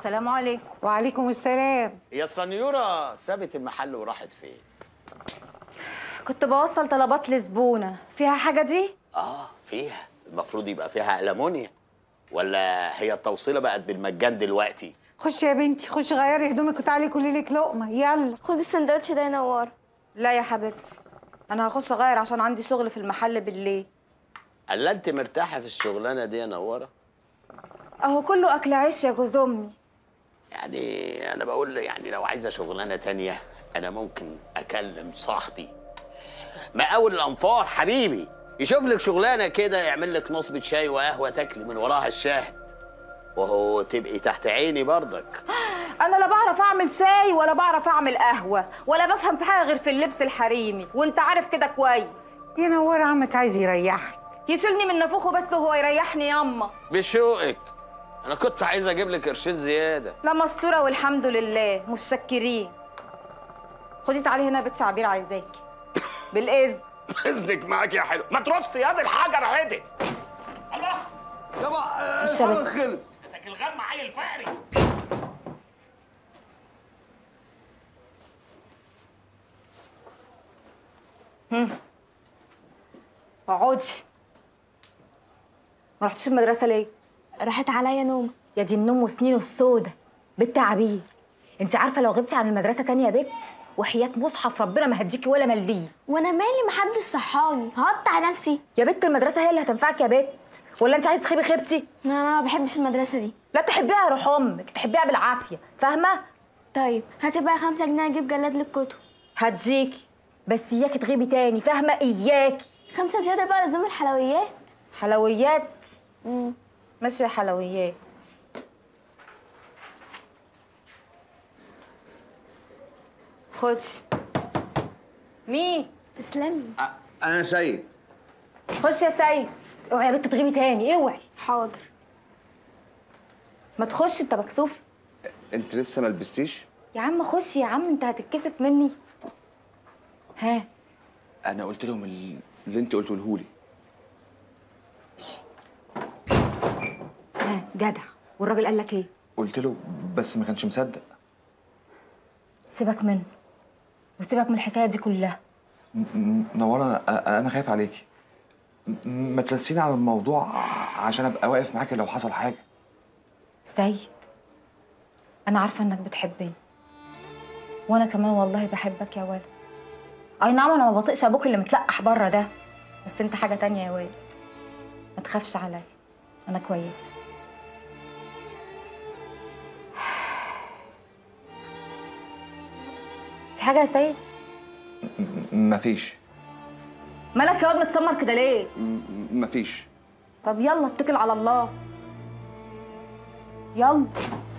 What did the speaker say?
السلام عليكم وعليكم السلام يا السنيورة سابت المحل وراحت فين؟ كنت بوصل طلبات لزبونه فيها حاجه دي اه فيها المفروض يبقى فيها ألمونيا ولا هي التوصيلة بقت بالمجان دلوقتي؟ خش يا بنتي خش غيري هدومك وتعالي كلي لك لقمه يلا خدي السندوتش ده يا نوار لا يا حبيبتي انا هخش اغير عشان عندي شغل في المحل بالليل الا انت مرتاحة في الشغلانة دي يا نورة؟ اهو كله اكل عيش يا جوز امي يعني أنا بقول يعني لو عايزة شغلانة تانية أنا ممكن أكلم صاحبي مقاول الأنفار حبيبي يشوف لك شغلانة كده يعمل لك نصبة شاي وقهوة تاكلي من وراها الشاهد وهو تبقي تحت عيني برضك انا لا بعرف اعمل شاي ولا بعرف اعمل قهوه ولا بفهم في حاجه غير في اللبس الحريمي وانت عارف كده كويس يا نوار عمك عايز يريحك يشيلني من نافوخه بس وهو يريحني ياما بشوقك أنا كنت عايز أجيب لك قرشين زيادة لا مستوره والحمد لله متشكرين خدي تعالي هنا يا بنت عبير عايزاكي بالاذن إذنك معاك يا حلو ما ترص يد الحجر عدل الله يابا الشبك. خلص هتاك الغم عيل فقري اقعدي ما رحتيش المدرسه ليه راحت عليا نوم يا دي النوم وسنينه السودة بنت عبير انت عارفه لو غبتي عن المدرسه تاني يا بت وحياه مصحف ربنا ما هديكي ولا مليه وانا مالي محدش صحاني هقطع نفسي يا بت المدرسه هي اللي هتنفعك يا بت ولا انت عايزه تخيبي خيبتي ما انا ما بحبش المدرسه دي لا تحبيها يا روح امك تحبيها بالعافيه فاهمه طيب هاتي بقى خمسة جنيه اجيب جلاد للكتب هديكي بس اياكي تغيبي تاني فاهمه اياكي خمسة زيادة بقى لزوم الحلويات حلويات مم. ماشي يا حلويات خدي مين تسلمي انا سيد خش يا سيد اوعي يا بنت تغيبي تاني اوعي حاضر ما تخش انت مكسوف انت لسه ما لبستيش يا عم خش يا عم انت هتتكسف مني ها انا قلت لهم ال- اللي انت قلته لهولي ها جدع والراجل قال لك ايه قلت له بس ما كانش مصدق سيبك منه وسيبك من الحكايه دي كلها م- نورة انا انا خايف عليكي م- ما ترسيني على الموضوع عشان ابقى واقف معاكي لو حصل حاجه سيد انا عارفه انك بتحبني وانا كمان والله بحبك يا ولد اي نعم انا ما بطيقش ابوك اللي متلقح بره ده بس انت حاجه تانية يا ولد ما تخافش عليا انا كويسه في حاجه يا سيد م- مفيش مالك يا واد متسمر كده ليه م- مفيش طب يلا اتكل على الله يلا